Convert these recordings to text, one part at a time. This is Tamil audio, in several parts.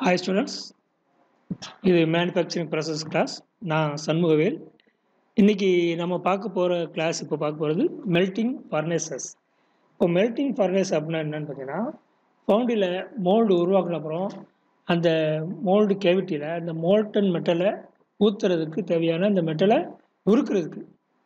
ஹாய் ஸ்டூடெண்ட்ஸ் இது மேனுஃபேக்சரிங் ப்ராசஸ் கிளாஸ் நான் சண்முகவேல் இன்னைக்கு நம்ம பார்க்க போகிற கிளாஸ் இப்போ பார்க்க போகிறது மெல்டிங் ஃபர்னேசஸ் இப்போ மெல்டிங் ஃபர்னேஸ் அப்படின்னா என்னன்னு பார்த்தீங்கன்னா ஃபவுண்டியில் மோல்டு உருவாக்கின அப்புறம் அந்த மோல்டு கேவிட்டியில் அந்த மோல்டன் மெட்டலை ஊற்றுறதுக்கு தேவையான அந்த மெட்டலை உருக்குறதுக்கு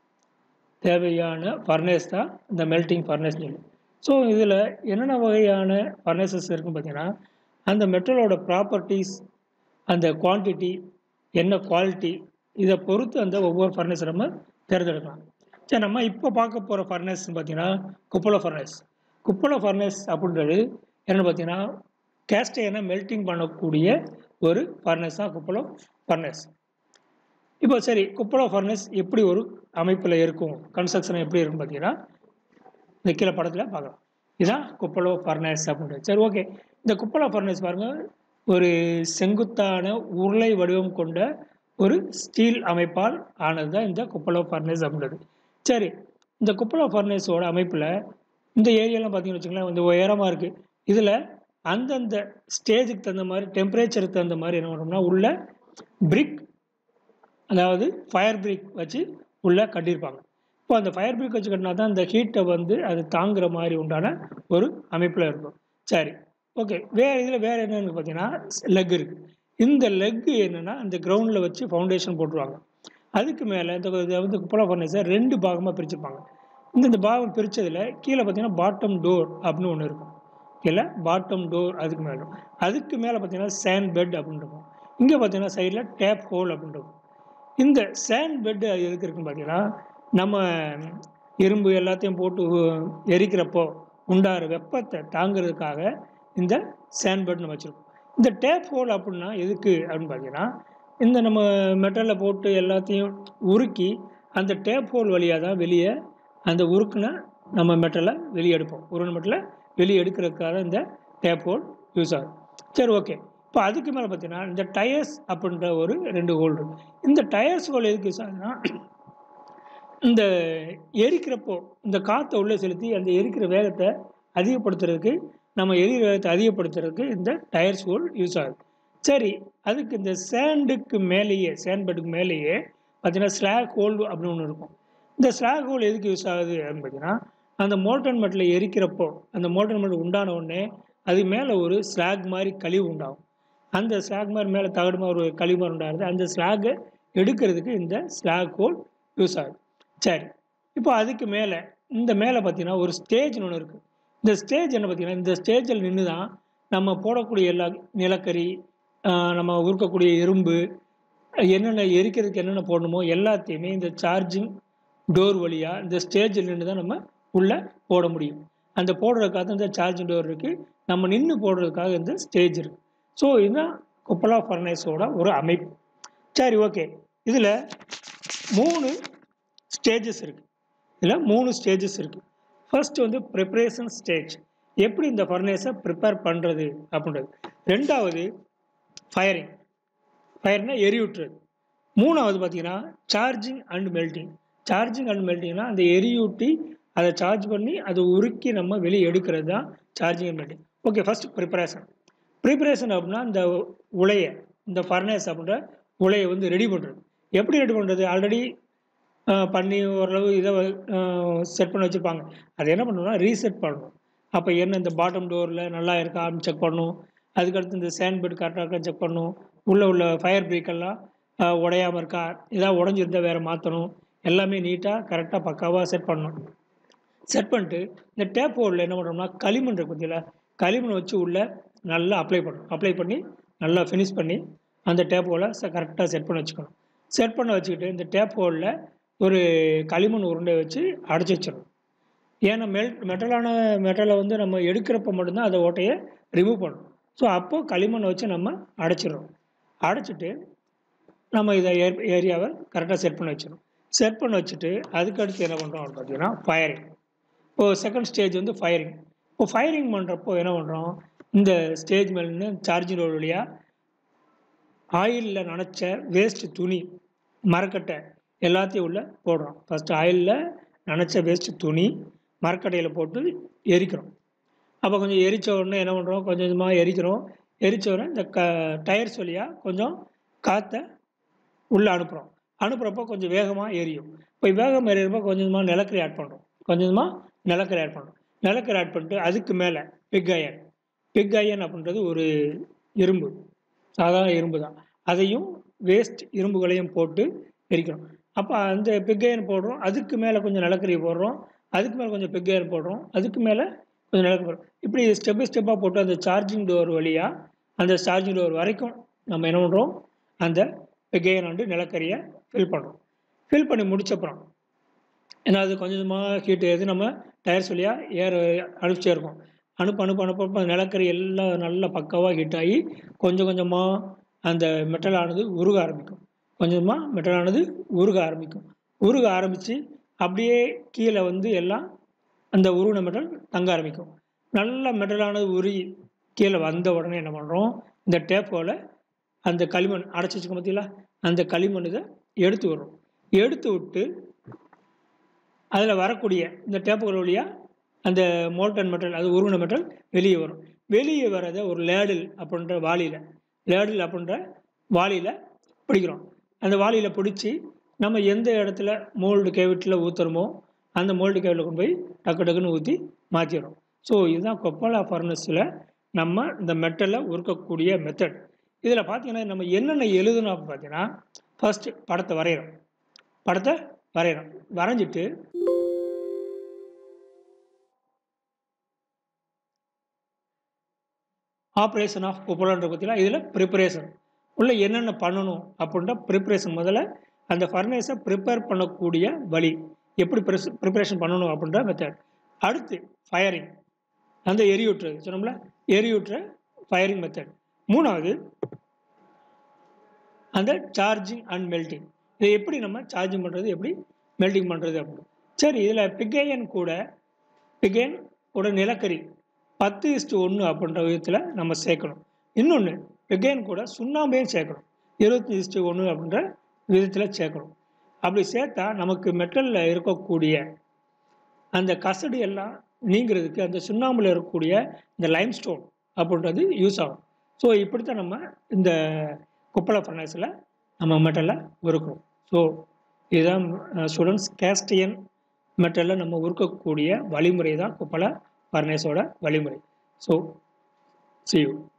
தேவையான ஃபர்னேஸ் தான் இந்த மெல்டிங் ஃபர்னேஸ் சொல்லி ஸோ இதில் என்னென்ன வகையான ஃபர்னேசஸ் இருக்குன்னு பார்த்தீங்கன்னா அந்த மெட்டலோட ப்ராப்பர்ட்டிஸ் அந்த குவான்டிட்டி என்ன குவாலிட்டி இதை பொறுத்து அந்த ஒவ்வொரு ஃபர்னஸ் நம்ம தேர்ந்தெடுக்கலாம் சரி நம்ம இப்போ பார்க்க போகிற ஃபர்னஸ் பார்த்தீங்கன்னா குப்பளோ ஃபர்னஸ் குப்பளோ ஃபர்னஸ் அப்படின்றது என்னென்னு பார்த்தீங்கன்னா கேஸ்டைனை மெல்டிங் பண்ணக்கூடிய ஒரு ஃபர்னஸ் தான் குப்பளோ ஃபர்னஸ் இப்போ சரி குப்பளோ ஃபர்னஸ் எப்படி ஒரு அமைப்பில் இருக்கும் கன்ஸ்ட்ரக்ஷன் எப்படி இருக்கும் பார்த்தீங்கன்னா இந்த கீழே படத்தில் பார்க்கலாம் இதுதான் குப்பளோ ஃபர்னஸ் அப்படின்றது சரி ஓகே இந்த குப்பளோ ஃபர்னஸ் பாருங்கள் ஒரு செங்குத்தான உருளை வடிவம் கொண்ட ஒரு ஸ்டீல் அமைப்பால் ஆனது தான் இந்த குப்பளோ ஃபர்னஸ் அப்படின்றது சரி இந்த குப்பளோ ஃபர்னஸோட அமைப்பில் இந்த ஏரியாலாம் பார்த்தீங்கன்னு வச்சுங்களேன் இந்த உயரமாக இருக்குது இதில் அந்தந்த ஸ்டேஜுக்கு தகுந்த மாதிரி டெம்பரேச்சருக்கு தகுந்த மாதிரி என்ன பண்ணோம்னா உள்ள பிரிக் அதாவது ஃபயர் பிரிக் வச்சு உள்ளே கட்டியிருப்பாங்க இப்போ அந்த ஃபயர் பிரிக் வச்சு கட்டினா தான் இந்த ஹீட்டை வந்து அது தாங்குற மாதிரி உண்டான ஒரு அமைப்பில் இருக்கும் சரி ஓகே வேறு இதில் வேறு என்னென்னு பார்த்தீங்கன்னா லெக் இருக்குது இந்த லெக்கு என்னென்னா இந்த கிரவுண்டில் வச்சு ஃபவுண்டேஷன் போட்டுருவாங்க அதுக்கு மேலே இந்த இதை வந்து குப்பலா ஃபர்னஸை ரெண்டு பாகமாக பிரிச்சுப்பாங்க இந்த இந்த பாகம் பிரித்ததில் கீழே பார்த்தீங்கன்னா பாட்டம் டோர் அப்படின்னு ஒன்று இருக்கும் கீழே பாட்டம் டோர் அதுக்கு மேலே அதுக்கு மேலே பார்த்தீங்கன்னா சேண்ட் பெட் அப்படின்னு இருக்கும் இங்கே பார்த்தீங்கன்னா சைடில் டேப் ஹோல் அப்படின்னு இருக்கும் இந்த சேண்ட் பெட்டு எதுக்கு இருக்குன்னு பார்த்தீங்கன்னா நம்ம இரும்பு எல்லாத்தையும் போட்டு எரிக்கிறப்போ உண்டாகிற வெப்பத்தை தாங்கிறதுக்காக இந்த சேண்ட் பெட் நம்ம வச்சுருக்கோம் இந்த டேப் ஹோல் அப்படின்னா எதுக்கு அப்படின்னு பார்த்தீங்கன்னா இந்த நம்ம மெட்டலில் போட்டு எல்லாத்தையும் உருக்கி அந்த டேப் ஹோல் வழியாக தான் வெளியே அந்த உருக்குன நம்ம மெட்டலை வெளியே எடுப்போம் உருணை மெட்டலை வெளியே எடுக்கிறதுக்காக இந்த டேப் ஹோல் யூஸ் ஆகும் சரி ஓகே இப்போ அதுக்கு மேலே பார்த்தீங்கன்னா இந்த டயர்ஸ் அப்படின்ற ஒரு ரெண்டு ஹோல் இருக்கு இந்த டயர்ஸ் ஹோல் எதுக்கு யூஸ் ஆகுதுன்னா இந்த எரிக்கிறப்போ இந்த காற்றை உள்ளே செலுத்தி அந்த எரிக்கிற வேகத்தை அதிகப்படுத்துறதுக்கு நம்ம எரிகிற வேகத்தை அதிகப்படுத்துறதுக்கு இந்த டயர்ஸ் ஹோல் யூஸ் ஆகுது சரி அதுக்கு இந்த சேண்டுக்கு மேலேயே சேண்ட் பெட்டுக்கு மேலேயே பார்த்தீங்கன்னா ஸ்லாக் ஹோல் அப்படின்னு ஒன்று இருக்கும் இந்த ஸ்லாக் ஹோல் எதுக்கு யூஸ் ஆகுது அப்படின்னு பார்த்தீங்கன்னா அந்த மோல்டன் மெட்டில் எரிக்கிறப்போ அந்த மோல்டன் மெட் உண்டான உடனே அது மேலே ஒரு ஸ்லாக் மாதிரி கழிவு உண்டாகும் அந்த ஸ்லாக் மாதிரி மேலே தகடு மாதிரி ஒரு கழிவு மாதிரி உண்டாகுது அந்த ஸ்லாகை எடுக்கிறதுக்கு இந்த ஸ்லாக் ஹோல் யூஸ் ஆகுது சரி இப்போ அதுக்கு மேலே இந்த மேலே பார்த்தீங்கன்னா ஒரு ஸ்டேஜ்னு ஒன்று இருக்குது இந்த ஸ்டேஜ் என்ன பார்த்தீங்கன்னா இந்த ஸ்டேஜில் நின்று தான் நம்ம போடக்கூடிய எல்லா நிலக்கரி நம்ம உருக்கக்கூடிய இரும்பு என்னென்ன எரிக்கிறதுக்கு என்னென்ன போடணுமோ எல்லாத்தையுமே இந்த சார்ஜிங் டோர் வழியாக இந்த ஸ்டேஜில் நின்று தான் நம்ம உள்ளே போட முடியும் அந்த போடுறதுக்காக இந்த சார்ஜிங் டோர் இருக்குது நம்ம நின்று போடுறதுக்காக இந்த ஸ்டேஜ் இருக்குது ஸோ இதுதான் குப்பலா ஃபர்னேஸோட ஒரு அமைப்பு சரி ஓகே இதில் மூணு ஸ்டேஜஸ் இருக்குது இதில் மூணு ஸ்டேஜஸ் இருக்குது ஃபர்ஸ்ட் வந்து ப்ரிப்பரேஷன் ஸ்டேஜ் எப்படி இந்த ஃபர்னேஸை ப்ரிப்பேர் பண்ணுறது அப்படின்றது ரெண்டாவது ஃபயரிங் ஃபயர்னால் எரியூட்டுறது மூணாவது பார்த்தீங்கன்னா charging and melting charging and மெல்டிங்னா அந்த எரியூட்டி அதை சார்ஜ் பண்ணி அதை உருக்கி நம்ம வெளியே எடுக்கிறது தான் charging and melting okay first preparation preparation அப்படின்னா இந்த உலையை இந்த ஃபர்னேஸ் அப்படின்ற உலையை வந்து ரெடி பண்ணுறது எப்படி ரெடி பண்ணுறது ஆல்ரெடி பண்ணி ஓரளவு இதை செட் பண்ணி வச்சுருப்பாங்க அதை என்ன பண்ணணும்னா ரீசெட் பண்ணணும் அப்போ என்ன இந்த பாட்டம் டோரில் நல்லா இருக்கா அப்படின்னு செக் பண்ணணும் அதுக்கடுத்து இந்த சேண்ட் பெட் கரெக்டாக இருக்கா செக் பண்ணணும் உள்ளே உள்ள ஃபயர் பிரேக்கெல்லாம் உடையாமல் இருக்கா ஏதாவது உடஞ்சிருந்தால் வேறு மாற்றணும் எல்லாமே நீட்டாக கரெக்டாக பக்காவாக செட் பண்ணணும் செட் பண்ணிட்டு இந்த டேப் ஹோலில் என்ன பண்ணுறோம்னா களிமண் இருக்கு பற்றியில் களிமண் வச்சு உள்ளே நல்லா அப்ளை பண்ணணும் அப்ளை பண்ணி நல்லா ஃபினிஷ் பண்ணி அந்த டேப் ஹோலை கரெக்டாக செட் பண்ணி வச்சுக்கணும் செட் பண்ண வச்சுக்கிட்டு இந்த டேப் ஹோலில் ஒரு களிமண் உருண்டை வச்சு அடைச்சி வச்சிடணும் ஏன்னா மெல் மெட்டலான மெட்டலை வந்து நம்ம எடுக்கிறப்ப மட்டும்தான் அந்த ஓட்டையை ரிமூவ் பண்ணணும் ஸோ அப்போது களிமண்ணை வச்சு நம்ம அடைச்சிடுறோம் அடைச்சிட்டு நம்ம இதை ஏரியாவை கரெக்டாக செட் பண்ணி வச்சிடணும் செட் பண்ணி வச்சுட்டு அதுக்கடுத்து என்ன பண்ணுறோம் அப்படின்னு பார்த்தீங்கன்னா ஃபயரிங் இப்போது செகண்ட் ஸ்டேஜ் வந்து ஃபயரிங் இப்போ ஃபயரிங் பண்ணுறப்போ என்ன பண்ணுறோம் இந்த ஸ்டேஜ் மேலே சார்ஜிங் ரோடு வழியாக ஆயிலில் நனைச்ச வேஸ்ட் துணி மரக்கட்டை எல்லாத்தையும் உள்ளே போடுறோம் ஃபஸ்ட்டு ஆயிலில் நனைச்ச வேஸ்ட் துணி மரக்கட்டையில் போட்டு எரிக்கிறோம் அப்போ கொஞ்சம் எரித்த உடனே என்ன பண்ணுறோம் கொஞ்சம் கொஞ்சமாக எரிக்கிறோம் எரிச்ச உடனே இந்த க டயர்ஸ் வழியாக கொஞ்சம் காற்றை உள்ளே அனுப்புகிறோம் அனுப்புகிறப்போ கொஞ்சம் வேகமாக எரியும் இப்போ வேகம் எரியறப்போ கொஞ்சமாக நிலக்கரி ஆட் பண்ணுறோம் கொஞ்சமாக நிலக்கரி ஆட் பண்ணுறோம் நிலக்கரி ஆட் பண்ணிட்டு அதுக்கு மேலே பிக் அயன் பிக் அயன் அப்படின்றது ஒரு இரும்பு சாதாரண இரும்பு தான் அதையும் வேஸ்ட் இரும்புகளையும் போட்டு எரிக்கிறோம் அப்போ அந்த பிக் அயன் போடுறோம் அதுக்கு மேலே கொஞ்சம் நிலக்கரி போடுறோம் அதுக்கு மேலே கொஞ்சம் பிக் அயன் போடுறோம் அதுக்கு மேலே கொஞ்சம் நிலக்கரி போடுறோம் இப்படி ஸ்டெப் பை ஸ்டெப்பாக போட்டு அந்த சார்ஜிங் டோர் வழியாக அந்த சார்ஜிங் டோர் வரைக்கும் நம்ம என்ன பண்ணுறோம் அந்த பிக் அயன் வந்து நிலக்கரியை ஃபில் பண்ணுறோம் ஃபில் பண்ணி முடிச்சப்புறம் ஏன்னா அது கொஞ்சம் கொஞ்சமாக ஹீட் ஏது நம்ம டயர்ஸ் வழியாக ஏர் அனுப்பிச்சே இருக்கோம் அனுப்ப அனுப்ப அனுப்ப நிலக்கரி எல்லாம் நல்லா பக்காவாக ஹீட் ஆகி கொஞ்சம் கொஞ்சமாக அந்த மெட்டலானது உருக ஆரம்பிக்கும் கொஞ்சமாக மெட்டலானது உருக ஆரம்பிக்கும் உருக ஆரம்பித்து அப்படியே கீழே வந்து எல்லாம் அந்த உருகின மெட்டல் தங்க ஆரம்பிக்கும் நல்ல மெட்டலானது உருகி கீழே வந்த உடனே என்ன பண்ணுறோம் இந்த டேப்போல் அந்த களிமண் அடைச்சி வச்சுக்க பார்த்தீங்களா அந்த களிமண் இதை எடுத்து விடுறோம் எடுத்து விட்டு அதில் வரக்கூடிய இந்த டேப்புகள் வழியாக அந்த மோல்டன் மெட்டல் அது உருவின மெட்டல் வெளியே வரும் வெளியே வரதை ஒரு லேடில் அப்படின்ற வாளியில் லேடில் அப்படின்ற வாளியில் பிடிக்கிறோம் அந்த வாளியில் பிடிச்சி நம்ம எந்த இடத்துல மோல்டு கேவிட்டில் ஊற்றுறோமோ அந்த மோல்டு கேவிட்டில் கொண்டு போய் டக்கு டக்குன்னு ஊற்றி மாற்றிடுறோம் ஸோ இதுதான் கொப்பலா ஃபர்னஸில் நம்ம இந்த மெட்டலை உருக்கக்கூடிய மெத்தட் இதில் பார்த்தீங்கன்னா நம்ம என்னென்ன எழுதணும் அப்படின்னு பார்த்தீங்கன்னா ஃபஸ்ட்டு படத்தை வரைகிறோம் படத்தை வரைகிறோம் வரைஞ்சிட்டு ஆப்ரேஷன் ஆஃப் குப்பலான்ற பற்றிலாம் இதில் ப்ரிப்பரேஷன் உள்ள என்னென்ன பண்ணணும் அப்படின்ற ப்ரிப்பரேஷன் முதல்ல அந்த ஃபர்னேஸை ப்ரிப்பேர் பண்ணக்கூடிய வழி எப்படி ப்ரிஸ் ப்ரிப்பரேஷன் பண்ணணும் அப்படின்ற மெத்தட் அடுத்து ஃபயரிங் அந்த எரியூட்டுறது சொன்னோம்ல எரியூட்டுற ஃபயரிங் மெத்தட் மூணாவது அந்த சார்ஜிங் அண்ட் மெல்டிங் இதை எப்படி நம்ம சார்ஜிங் பண்ணுறது எப்படி மெல்டிங் பண்ணுறது அப்படின்னு சரி இதில் பிகேயன் கூட பிகேன் கூட நிலக்கரி பத்து இஸ்டு ஒன்று அப்படின்ற விதத்தில் நம்ம சேர்க்கணும் இன்னொன்று பிகேன் கூட சுண்ணாம்பையும் சேர்க்கணும் இருபத்தி இஸ்டு ஒன்று அப்படின்ற விதத்தில் சேர்க்கணும் அப்படி சேர்த்தா நமக்கு மெட்டலில் இருக்கக்கூடிய அந்த கசடு எல்லாம் நீங்கிறதுக்கு அந்த சுண்ணாம்பில் இருக்கக்கூடிய இந்த லைம் ஸ்டோன் அப்படின்றது யூஸ் ஆகும் ஸோ இப்படித்தான் நம்ம இந்த குப்பளை ஃபர்னஸில் நம்ம மெட்டலை உருக்குறோம் ஸோ இதுதான் ஸ்டூடெண்ட்ஸ் கேஸ்டியன் மெட்டலில் நம்ம உருக்கக்கூடிய வழிமுறை தான் குப்பளை ஃபர்னஸோட வழிமுறை ஸோ சி யூ